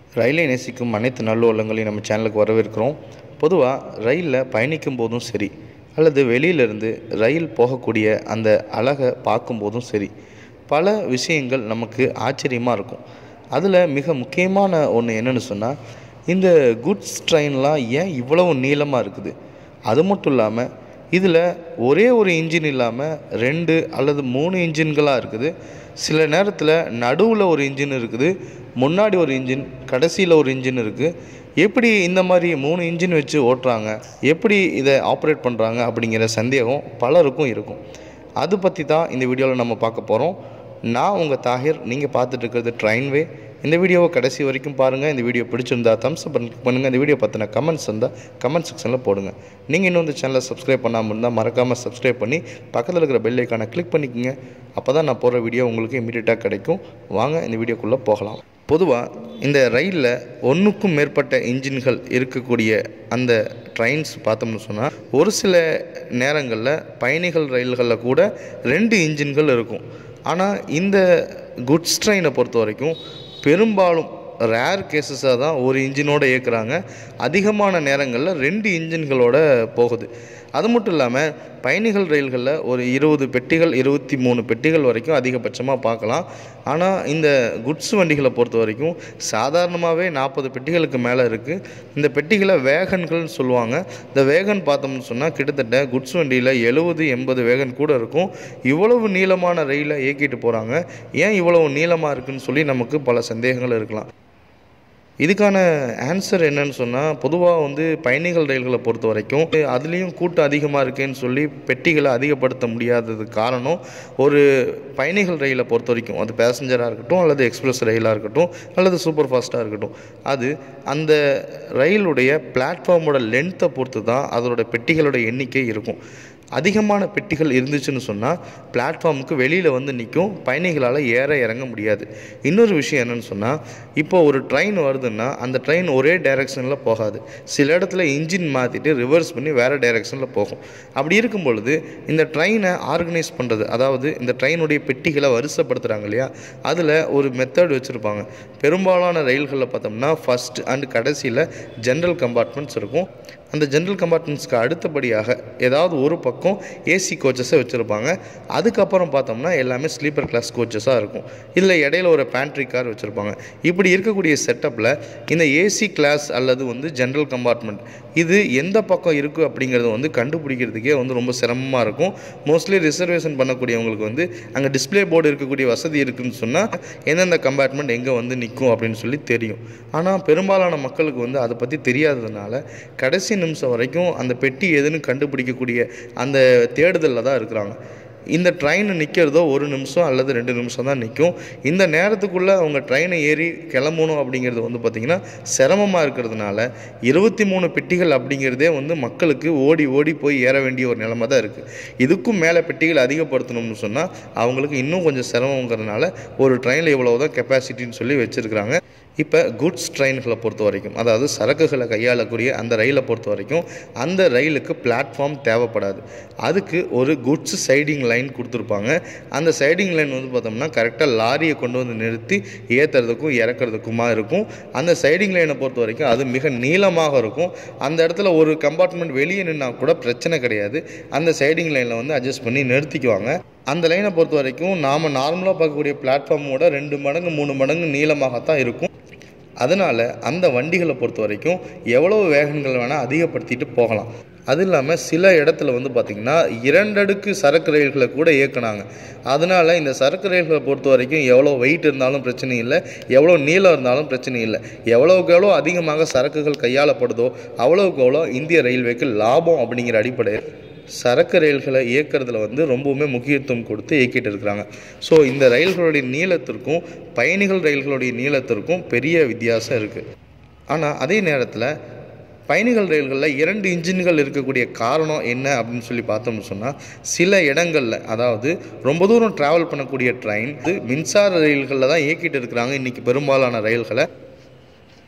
ரயிலை நேசிக்கும் அனைத்து நல்லுள்ளங்களையும் நம்ம சேனலுக்கு வரவேற்கிறோம் பொதுவாக ரயிலில் பயணிக்கும் போதும் சரி அல்லது வெளியிலிருந்து ரயில் போகக்கூடிய அந்த அழகை பார்க்கும்போதும் சரி பல விஷயங்கள் நமக்கு ஆச்சரியமாக இருக்கும் அதில் மிக முக்கியமான ஒன்று என்னென்னு சொன்னால் இந்த குட்ஸ் ட்ரெயின்லாம் ஏன் இவ்வளவு நீளமாக இருக்குது அது மட்டும் இல்லாமல் இதில் ஒரே ஒரு இன்ஜின் இல்லாமல் ரெண்டு அல்லது மூணு இன்ஜின்களாக இருக்குது சில நேரத்தில் நடுவில் ஒரு இன்ஜின் இருக்குது முன்னாடி ஒரு இன்ஜின் கடைசியில் ஒரு இன்ஜின் இருக்குது எப்படி இந்த மாதிரி மூணு இன்ஜின் வச்சு ஓட்டுறாங்க எப்படி இதை ஆப்ரேட் பண்ணுறாங்க அப்படிங்கிற சந்தேகம் பலருக்கும் இருக்கும் அது பற்றி தான் இந்த வீடியோவில் நம்ம பார்க்க போகிறோம் நான் உங்கள் தாகிர் நீங்கள் பார்த்துட்டு இருக்கிறது ட்ரெயின்வே இந்த வீடியோவை கடைசி வரைக்கும் பாருங்கள் இந்த வீடியோ பிடிச்சிருந்தா தம்ஸ் அப் பண்ணுங்கள் இந்த வீடியோ பற்றின கமெண்ட்ஸ் இருந்தால் கமெண்ட் செக்ஷனில் போடுங்க நீங்கள் இன்னும் இந்த சேனலை சப்ஸ்கிரைப் பண்ணாமல் இருந்தால் மறக்காமல் சப்ஸ்கிரைப் பண்ணி பக்கத்தில் இருக்கிற பெல் ஐக்கானை கிளிக் பண்ணிக்கோங்க அப்போ தான் நான் போடுற வீடியோ உங்களுக்கு இமீடியட்டாக கிடைக்கும் வாங்க இந்த வீடியோக்குள்ளே போகலாம் பொதுவாக இந்த ரயிலில் ஒன்றுக்கும் மேற்பட்ட இன்ஜின்கள் இருக்கக்கூடிய அந்த ட்ரெயின்ஸ் பார்த்தோம்னு சொன்னால் ஒரு சில நேரங்களில் பயணிகள் ரயில்களில் கூட ரெண்டு இன்ஜின்கள் இருக்கும் ஆனால் இந்த குட்ஸ் ட்ரெயினை பொறுத்த வரைக்கும் பெரும்பாலும் ரேர் கேசஸாக தான் ஒரு இன்ஜினோட இயக்குறாங்க அதிகமான நேரங்களில் ரெண்டு இன்ஜின்களோட போகுது அது மட்டும் இல்லாமல் பயணிகள் ரயில்களில் ஒரு இருபது பெட்டிகள் இருபத்தி மூணு பெட்டிகள் வரைக்கும் அதிகபட்சமாக பார்க்கலாம் ஆனால் இந்த குட்ஸ் வண்டிகளை பொறுத்த வரைக்கும் சாதாரணமாகவே நாற்பது பெட்டிகளுக்கு மேலே இருக்குது இந்த பெட்டிகளை வேகன்கள்னு சொல்லுவாங்க இந்த வேகன் பார்த்தோம்னு சொன்னால் கிட்டத்தட்ட குட்ஸ் வண்டியில் எழுபது எண்பது வேகன் கூட இருக்கும் இவ்வளவு நீளமான ரயிலை இயக்கிட்டு போகிறாங்க ஏன் இவ்வளவு நீளமாக இருக்குன்னு சொல்லி நமக்கு பல சந்தேகங்கள் இருக்கலாம் இதுக்கான ஆன்சர் என்னன்னு சொன்னால் பொதுவாக வந்து பயணிகள் ரயில்களை பொறுத்த வரைக்கும் அதுலேயும் கூட்டம் அதிகமாக இருக்குன்னு சொல்லி பெட்டிகளை அதிகப்படுத்த முடியாததுக்கு காரணம் ஒரு பயணிகள் ரயிலை பொறுத்த வரைக்கும் அது பேசஞ்சராக இருக்கட்டும் அல்லது எக்ஸ்பிரஸ் ரயிலாக இருக்கட்டும் அல்லது சூப்பர் ஃபாஸ்ட்டாக இருக்கட்டும் அது அந்த ரயிலுடைய பிளாட்ஃபார்மோட லென்த்தை பொறுத்து தான் அதோட பெட்டிகளோட எண்ணிக்கை இருக்கும் அதிகமான பெட்டிகள் இருந்துச்சுன்னு சொன்னால் பிளாட்ஃபார்முக்கு வெளியில் வந்து நிற்கும் பயணிகளால் ஏற இறங்க முடியாது இன்னொரு விஷயம் என்னென்னு சொன்னால் இப்போ ஒரு ட்ரெயின் வருதுன்னா அந்த ட்ரெயின் ஒரே டைரெக்ஷனில் போகாது சில இடத்துல இன்ஜின் மாற்றிட்டு ரிவர்ஸ் பண்ணி வேறு டைரெக்ஷனில் போகும் அப்படி இருக்கும் பொழுது இந்த ட்ரெயினை ஆர்கனைஸ் பண்ணுறது அதாவது இந்த ட்ரெயினுடைய பெட்டிகளை வரிசைப்படுத்துகிறாங்க இல்லையா அதில் ஒரு மெத்தட் வச்சுருப்பாங்க பெரும்பாலான ரயில்களில் பார்த்தோம்னா ஃபஸ்ட் அண்ட் கடைசியில் ஜென்ரல் கம்பார்ட்மெண்ட்ஸ் இருக்கும் அந்த ஜென்ரல் கம்பார்ட்மெண்ட்ஸ்க்கு அடுத்தபடியாக ஏதாவது ஒரு பக்கம் ஏசி கோச்சஸை வச்சுருப்பாங்க அதுக்கப்புறம் பார்த்தோம்னா எல்லாமே ஸ்லீப்பர் கிளாஸ் கோச்சஸாக இருக்கும் இல்லை இடையில ஒரு பேண்ட்ரி கார் வச்சுருப்பாங்க இப்படி இருக்கக்கூடிய செட்டப்பில் இந்த ஏசி கிளாஸ் அல்லது வந்து ஜென்ரல் கம்பார்ட்மெண்ட் இது எந்த பக்கம் இருக்குது அப்படிங்கிறத வந்து கண்டுபிடிக்கிறதுக்கே வந்து ரொம்ப சிரமமாக இருக்கும் மோஸ்ட்லி ரிசர்வேஷன் பண்ணக்கூடியவங்களுக்கு வந்து அங்கே டிஸ்பிளே போர்டு இருக்கக்கூடிய வசதி இருக்குதுன்னு சொன்னால் எந்தெந்த கம்பார்ட்மெண்ட் எங்கே வந்து நிற்கும் அப்படின்னு சொல்லி தெரியும் ஆனால் பெரும்பாலான மக்களுக்கு வந்து அதை பற்றி தெரியாததுனால கடைசி நிமிஷம் வரைக்கும் அந்த பெட்டி எதுன்னு கண்டுபிடிக்கக்கூடிய அந்த தேடுதலில் தான் இருக்கிறாங்க இந்த ட்ரெயின் நிற்கிறதோ ஒரு நிமிஷம் அல்லது ரெண்டு நிமிஷம் தான் நிற்கும் இந்த நேரத்துக்குள்ளே அவங்க ட்ரெயினை ஏறி கிளம்பணும் அப்படிங்கிறது வந்து பார்த்திங்கன்னா சிரமமாக இருக்கிறதுனால இருபத்தி மூணு பெட்டிகள் அப்படிங்கிறதே வந்து மக்களுக்கு ஓடி ஓடி போய் ஏற வேண்டிய ஒரு நிலைமை தான் இருக்குது இதுக்கும் மேலே பெட்டிகள் அதிகப்படுத்தணும்னு சொன்னால் அவங்களுக்கு இன்னும் கொஞ்சம் சிரமங்கிறதுனால ஒரு ட்ரெயினில் இவ்வளோ தான் கெப்பாசிட்டின்னு சொல்லி வச்சுருக்கிறாங்க இப்போ குட்ஸ் ட்ரெயின்களை பொறுத்த வரைக்கும் அதாவது சரக்குகளை கையாளக்கூடிய அந்த ரயிலை பொறுத்த வரைக்கும் அந்த ரயிலுக்கு பிளாட்ஃபார்ம் தேவைப்படாது அதுக்கு ஒரு குட்ஸ் சைடிங் லைன் கொடுத்துருப்பாங்க அந்த சைடிங் லைன் வந்து பார்த்தோம்னா கரெக்டாக லாரியை கொண்டு வந்து நிறுத்தி ஏற்றுறதுக்கும் இறக்குறதுக்குமா இருக்கும் அந்த சைடிங் லைனை பொறுத்த வரைக்கும் அது மிக நீளமாக இருக்கும் அந்த இடத்துல ஒரு கம்பார்ட்மெண்ட் வெளியே நின்னா கூட பிரச்சனை கிடையாது அந்த சைடிங் லைனில் வந்து அட்ஜஸ்ட் பண்ணி நிறுத்திக்குவாங்க அந்த லைனை பொறுத்த வரைக்கும் நாம் நார்மலாக பார்க்கக்கூடிய பிளாட்ஃபார்மோட ரெண்டு மடங்கு மூணு மடங்கு நீளமாகத்தான் இருக்கும் அதனால் அந்த வண்டிகளை பொறுத்த வரைக்கும் எவ்வளோ வேகங்கள் வேணால் அதிகப்படுத்திட்டு போகலாம் அது இல்லாமல் சில இடத்துல வந்து பார்த்திங்கன்னா இரண்டடுக்கு சரக்கு ரயில்களை கூட இயக்குனாங்க அதனால் இந்த சரக்கு ரயில்களை பொறுத்த வரைக்கும் எவ்வளோ வெயிட் இருந்தாலும் பிரச்சனை இல்லை எவ்வளோ நீளம் இருந்தாலும் பிரச்சனை இல்லை எவ்வளோக்கு எவ்வளோ அதிகமாக சரக்குகள் கையாளப்படுதோ அவ்வளோக்கு எவ்வளோ இந்திய ரயில்வேக்கு லாபம் அப்படிங்கிற அடிப்படையில் சரக்கு ரயில்களை இயக்கிறதுல வந்து ரொம்பவுமே முக்கியத்துவம் கொடுத்து இயக்கிட்டு இருக்கிறாங்க ஸோ இந்த ரயில்களுடைய நீளத்திற்கும் பயணிகள் ரயில்களுடைய நீளத்திற்கும் பெரிய வித்தியாசம் இருக்குது ஆனால் அதே நேரத்தில் பயணிகள் ரயில்களில் இரண்டு இன்ஜின்கள் இருக்கக்கூடிய காரணம் என்ன அப்படின்னு சொல்லி பார்த்தோம்னு சொன்னால் சில இடங்களில் அதாவது ரொம்ப தூரம் ட்ராவல் பண்ணக்கூடிய ட்ரெயின் மின்சார ரயில்களில் தான் இயக்கிட்டு இருக்கிறாங்க இன்றைக்கி பெரும்பாலான ரயில்களை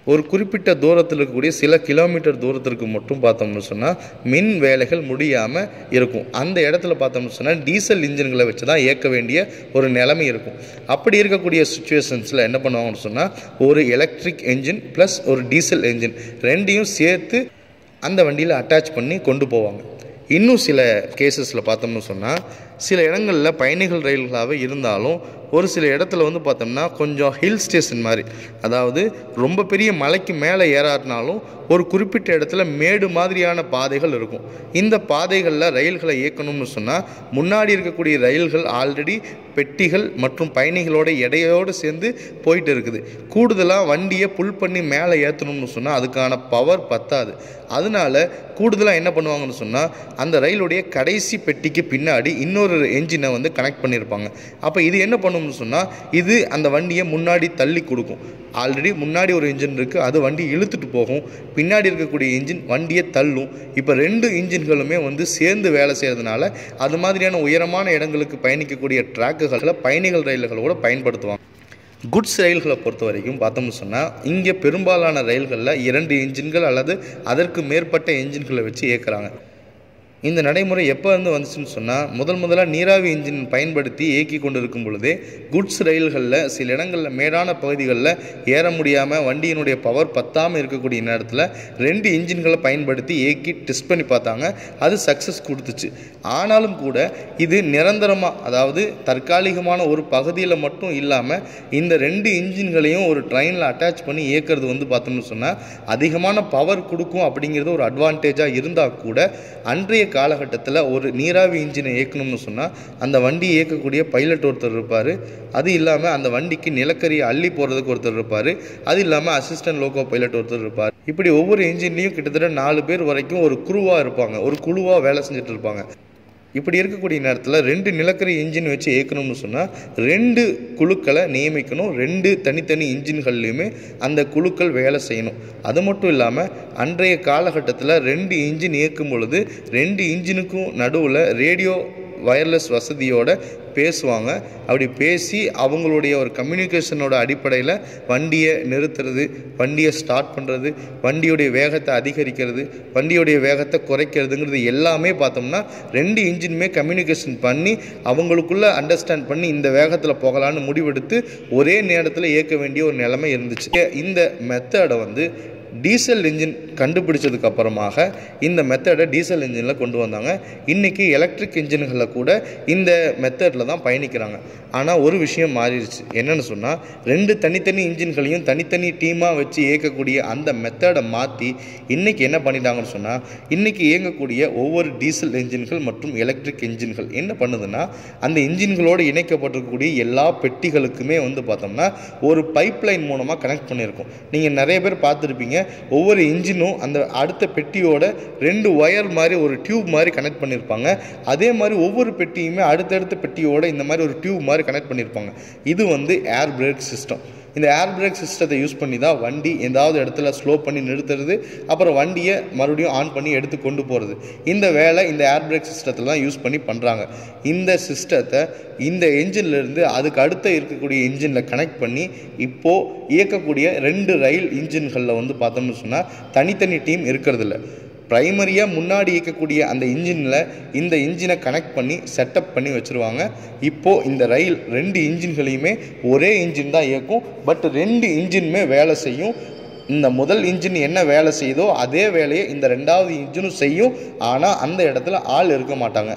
ஒரு குறிப்பிட்ட தூரத்தில் இருக்கக்கூடிய சில கிலோமீட்டர் தூரத்திற்கு மட்டும் பார்த்தோம்னு சொன்னால் மின் வேலைகள் முடியாமல் இருக்கும் அந்த இடத்துல பார்த்தோம்னு சொன்னால் டீசல் இன்ஜின்களை வச்சு தான் இயக்க வேண்டிய ஒரு நிலைமை இருக்கும் அப்படி இருக்கக்கூடிய சுச்சுவேஷன்ஸில் என்ன பண்ணுவாங்கன்னு சொன்னால் ஒரு எலக்ட்ரிக் என்ஜின் ப்ளஸ் ஒரு டீசல் என்ஜின் ரெண்டையும் சேர்த்து அந்த வண்டியில் அட்டாச் பண்ணி கொண்டு போவாங்க இன்னும் சில கேசஸில் பார்த்தோம்னு சொன்னால் சில இடங்களில் பயணிகள் ரயில்களாகவே இருந்தாலும் ஒரு சில இடத்துல வந்து பார்த்தோம்னா கொஞ்சம் ஹில் ஸ்டேஷன் மாதிரி அதாவது ரொம்ப பெரிய மலைக்கு மேலே ஏறாட்டினாலும் ஒரு குறிப்பிட்ட இடத்துல மேடு மாதிரியான பாதைகள் இருக்கும் இந்த பாதைகளில் ரயில்களை இயக்கணும்னு சொன்னால் முன்னாடி இருக்கக்கூடிய ரயில்கள் ஆல்ரெடி பெட்டிகள் மற்றும் பயணிகளோட எடையோடு சேர்ந்து போயிட்டு இருக்குது கூடுதலாக வண்டியை புல் பண்ணி மேலே ஏற்றணும்னு சொன்னால் அதுக்கான பவர் பத்தாது அதனால கூடுதலாக என்ன பண்ணுவாங்கன்னு சொன்னால் அந்த ரயிலுடைய கடைசி பெட்டிக்கு பின்னாடி இன்னொரு என்ஜினை வந்து கனெக்ட் பண்ணியிருப்பாங்க அப்போ இது என்ன பண்ணும்னு சொன்னால் இது அந்த வண்டியை முன்னாடி தள்ளி கொடுக்கும் ஆல்ரெடி முன்னாடி ஒரு இன்ஜின் இருக்குது அது வண்டி இழுத்துட்டு போகும் பின்னாடி இருக்கக்கூடிய இன்ஜின் வண்டியை தள்ளும் இப்போ ரெண்டு இன்ஜின்களுமே வந்து சேர்ந்து வேலை செய்கிறதுனால அது மாதிரியான உயரமான இடங்களுக்கு பயணிக்கக்கூடிய ட்ராக்குகளை பயணிகள் ரயில்களோட பயன்படுத்துவாங்க குட்ஸ் ரயில்களை பொறுத்த வரைக்கும் பார்த்தோம்னு சொன்னால் இங்கே பெரும்பாலான ரயில்களில் இரண்டு இன்ஜின்கள் அல்லது அதற்கு மேற்பட்ட என்ஜின்களை வச்சு இயக்குறாங்க இந்த நடைமுறை எப்போ இருந்து வந்துச்சுன்னு சொன்னால் முதல் முதலாக நீராவி இன்ஜின் பயன்படுத்தி இயக்கி கொண்டு இருக்கும் பொழுதே குட்ஸ் ரயில்களில் சில இடங்களில் மேடான பகுதிகளில் ஏற முடியாமல் வண்டியினுடைய பவர் பத்தாமல் இருக்கக்கூடிய நேரத்தில் ரெண்டு இன்ஜின்களை பயன்படுத்தி இயக்கி டெஸ்ட் பண்ணி பார்த்தாங்க அது சக்ஸஸ் கொடுத்துச்சு ஆனாலும் கூட இது நிரந்தரமாக அதாவது தற்காலிகமான ஒரு பகுதியில் மட்டும் இல்லாமல் இந்த ரெண்டு இன்ஜின்களையும் ஒரு ட்ரெயினில் அட்டாச் பண்ணி இயக்கிறது வந்து பார்த்தோம்னு சொன்னால் அதிகமான பவர் கொடுக்கும் அப்படிங்கிறது ஒரு அட்வான்டேஜாக இருந்தால் கூட அன்றைய காலகட்டத்தில் ஒரு நீராவி இன்ஜினை இயக்கணும்னு சொன்னால் அந்த வண்டியை இயக்கக்கூடிய பைலட் ஒருத்தர் இருப்பார் அது இல்லாமல் அந்த வண்டிக்கு நிலக்கரியை அள்ளி போகிறதுக்கு ஒருத்தர் இருப்பார் அது இல்லாமல் அசிஸ்டன்ட் லோகோ பைலட் ஒருத்தர் இருப்பார் இப்படி ஒவ்வொரு இன்ஜின்லேயும் கிட்டத்தட்ட நாலு பேர் வரைக்கும் ஒரு குருவாக இருப்பாங்க ஒரு குழுவாக வேலை செஞ்சுட்டு இருப்பாங்க இப்படி இருக்கக்கூடிய நேரத்தில் ரெண்டு நிலக்கரி இன்ஜின் வச்சு இயக்கணும்னு சொன்னால் ரெண்டு குழுக்களை நியமிக்கணும் ரெண்டு தனித்தனி இன்ஜின்கள்லையுமே அந்த குழுக்கள் வேலை செய்யணும் அது மட்டும் இல்லாமல் அன்றைய காலகட்டத்தில் ரெண்டு இன்ஜின் இயக்கும் பொழுது ரெண்டு இன்ஜினுக்கும் நடுவில் ரேடியோ வயர்லெஸ் வசதியோட பேசுவாங்க அப்படி பேசி அவங்களுடைய ஒரு கம்யூனிகேஷனோட அடிப்படையில் வண்டியை நிறுத்துறது வண்டியை ஸ்டார்ட் பண்ணுறது வண்டியுடைய வேகத்தை அதிகரிக்கிறது வண்டியுடைய வேகத்தை குறைக்கிறதுங்கிறது எல்லாமே பார்த்தோம்னா ரெண்டு இன்ஜினுமே கம்யூனிகேஷன் பண்ணி அவங்களுக்குள்ள அண்டர்ஸ்டாண்ட் பண்ணி இந்த வேகத்தில் போகலான்னு முடிவெடுத்து ஒரே நேரத்தில் இயக்க வேண்டிய ஒரு நிலைமை இருந்துச்சு இந்த மெத்தடை வந்து டீசல் இன்ஜின் கண்டுபிடிச்சதுக்கு அப்புறமாக இந்த மெத்தடை டீசல் இன்ஜினில் கொண்டு வந்தாங்க இன்றைக்கி எலக்ட்ரிக் இன்ஜின்களில் கூட இந்த மெத்தடில் தான் பயணிக்கிறாங்க ஆனால் ஒரு விஷயம் மாறிடுச்சு என்னென்னு சொன்னால் ரெண்டு தனித்தனி இன்ஜின்களையும் தனித்தனி டீமாக வச்சு இயக்கக்கூடிய அந்த மெத்தடை மாற்றி இன்றைக்கி என்ன பண்ணிட்டாங்கன்னு சொன்னால் இன்றைக்கி இயங்கக்கூடிய ஒவ்வொரு டீசல் இன்ஜின்கள் மற்றும் எலக்ட்ரிக் இன்ஜின்கள் என்ன பண்ணுதுன்னா அந்த இன்ஜின்களோடு இணைக்கப்பட்டிருக்கக்கூடிய எல்லா பெட்டிகளுக்குமே வந்து பார்த்தோம்னா ஒரு பைப் லைன் மூலமாக கனெக்ட் பண்ணியிருக்கோம் நீங்கள் நிறைய பேர் பார்த்துருப்பீங்க ஒவ்வொரு இன்ஜினும் அந்த அடுத்த பெட்டியோட ரெண்டு ஒயர் மாதிரி ஒரு டியூப் மாதிரி கனெக்ட் பண்ணியிருப்பாங்க அதே மாதிரி ஒவ்வொரு பெட்டியுமே அடுத்தடுத்த பெட்டியோட இந்த மாதிரி ஒரு டியூப் மாதிரி கனெக்ட் பண்ணியிருப்பாங்க இது வந்து ஏர் பிரேக் சிஸ்டம் இந்த ஏர் பிரேக் சிஸ்டத்தை யூஸ் பண்ணி தான் வண்டி ஏதாவது இடத்துல ஸ்லோ பண்ணி நிறுத்துறது அப்புறம் வண்டியை மறுபடியும் ஆன் பண்ணி எடுத்து கொண்டு போகிறது இந்த வேலை இந்த ஏர் பிரேக் சிஸ்டத்தில் தான் யூஸ் பண்ணி பண்ணுறாங்க இந்த சிஸ்டத்தை இந்த என்ஜின்லேருந்து அதுக்கு அடுத்த இருக்கக்கூடிய என்ஜினில் கனெக்ட் பண்ணி இப்போது இயக்கக்கூடிய ரெண்டு ரயில் இன்ஜின்களில் வந்து பார்த்தோம்னு சொன்னால் தனித்தனி டீம் இருக்கிறதில்ல ப்ரைமரியாக முன்னாடி இயக்கக்கூடிய அந்த இன்ஜினில் இந்த இன்ஜினை கனெக்ட் பண்ணி செட்டப் பண்ணி வச்சுருவாங்க இப்போது இந்த ரயில் ரெண்டு இன்ஜின்களையுமே ஒரே இன்ஜின் தான் இயக்கும் பட் ரெண்டு இன்ஜினுமே வேலை செய்யும் இந்த முதல் இன்ஜின் என்ன வேலை செய்யுதோ அதே வேலையை இந்த ரெண்டாவது இன்ஜினும் செய்யும் ஆனால் அந்த இடத்துல ஆள் இருக்க மாட்டாங்க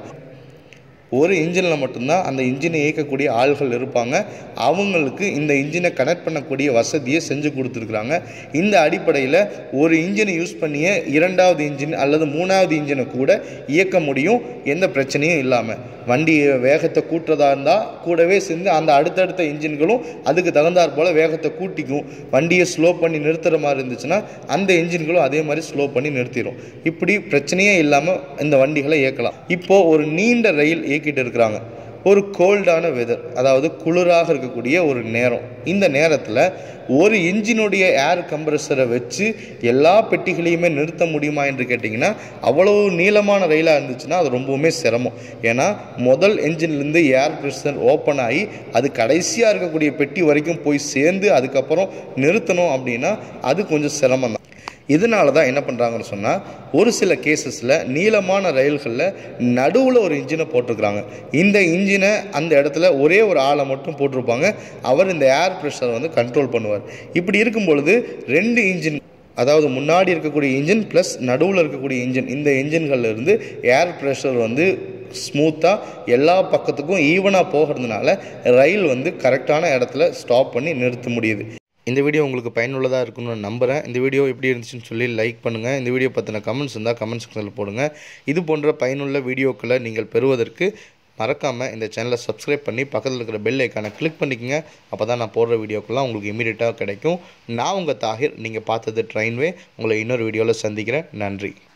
ஒரு இன்ஜினில் மட்டும்தான் அந்த இன்ஜினை இயக்கக்கூடிய ஆள்கள் இருப்பாங்க அவங்களுக்கு இந்த இன்ஜினை கனெக்ட் பண்ணக்கூடிய வசதியை செஞ்சு கொடுத்துருக்குறாங்க இந்த அடிப்படையில் ஒரு இன்ஜினை யூஸ் பண்ணிய இரண்டாவது இன்ஜின் அல்லது மூணாவது இன்ஜினை கூட இயக்க முடியும் எந்த பிரச்சனையும் இல்லாமல் வண்டி வேகத்தை கூட்டுறதா இருந்தால் கூடவே சேர்ந்து அந்த அடுத்தடுத்த இன்ஜின்களும் அதுக்கு தகுந்தாற் போல் வேகத்தை கூட்டிக்கும் வண்டியை ஸ்லோ பண்ணி நிறுத்துகிற மாதிரி இருந்துச்சுன்னா அந்த இன்ஜின்களும் அதே மாதிரி ஸ்லோ பண்ணி நிறுத்திடும் இப்படி பிரச்சனையே இல்லாமல் இந்த வண்டிகளை இயக்கலாம் இப்போது ஒரு நீண்ட ரயில் இயக்கிட்டு இருக்கிறாங்க ஒரு கோல்டான வெதர் அதாவது குளிராக இருக்கக்கூடிய ஒரு நேரம் இந்த நேரத்தில் ஒரு இன்ஜினுடைய ஏர் கம்ப்ரஸரை வச்சு எல்லா பெட்டிகளையுமே நிறுத்த முடியுமா என்று கேட்டிங்கன்னா அவ்வளவு நீளமான ரயிலாக இருந்துச்சுன்னா அது ரொம்பவுமே சிரமம் ஏன்னா முதல் என்ஜின்லேருந்து ஏர் ப்ரெஷர் ஓப்பன் ஆகி அது கடைசியாக இருக்கக்கூடிய பெட்டி வரைக்கும் போய் சேர்ந்து அதுக்கப்புறம் நிறுத்தணும் அப்படின்னா அது கொஞ்சம் சிரமம் தான் இதனால தான் என்ன பண்ணுறாங்கன்னு சொன்னால் ஒரு சில கேசஸில் நீளமான ரயில்களில் நடுவில் ஒரு இன்ஜினை போட்டிருக்கிறாங்க இந்த இன்ஜினை அந்த இடத்துல ஒரே ஒரு ஆளை மட்டும் போட்டிருப்பாங்க அவர் இந்த ஏர் ப்ரெஷர் வந்து கண்ட்ரோல் பண்ணுவார் இப்படி இருக்கும் பொழுது ரெண்டு இன்ஜின் அதாவது முன்னாடி இருக்கக்கூடிய இன்ஜின் ப்ளஸ் நடுவில் இருக்கக்கூடிய இன்ஜின் இந்த இன்ஜின்கள்ல இருந்து ஏர் ப்ரெஷர் வந்து ஸ்மூத்தாக எல்லா பக்கத்துக்கும் ஈவனாக போகிறதுனால ரயில் வந்து கரெக்டான இடத்துல ஸ்டாப் பண்ணி நிறுத்த முடியுது இந்த வீடியோ உங்களுக்கு பயனுள்ளதாக இருக்கும்னு நான் நம்புகிறேன் இந்த வீடியோ எப்படி இருந்துச்சுன்னு சொல்லி லைக் பண்ணுங்கள் இந்த வீடியோ பற்றின கமெண்ட்ஸ் இருந்தால் கமெண்ட் செக்ஷனில் போடுங்க இது போன்ற பயனுள்ள வீடியோக்களை நீங்கள் பெறுவதற்கு மறக்காமல் இந்த சேனலை சப்ஸ்கிரைப் பண்ணி பக்கத்தில் இருக்கிற பெல் ஐக்கானை கிளிக் பண்ணிக்கங்க அப்போ தான் நான் போடுற வீடியோக்கெல்லாம் உங்களுக்கு இமீடியட்டாக கிடைக்கும் நான் உங்கள் தாகிர் நீங்கள் பார்த்தது ட்ரெயின்வே உங்களை இன்னொரு வீடியோவில் சந்திக்கிறேன் நன்றி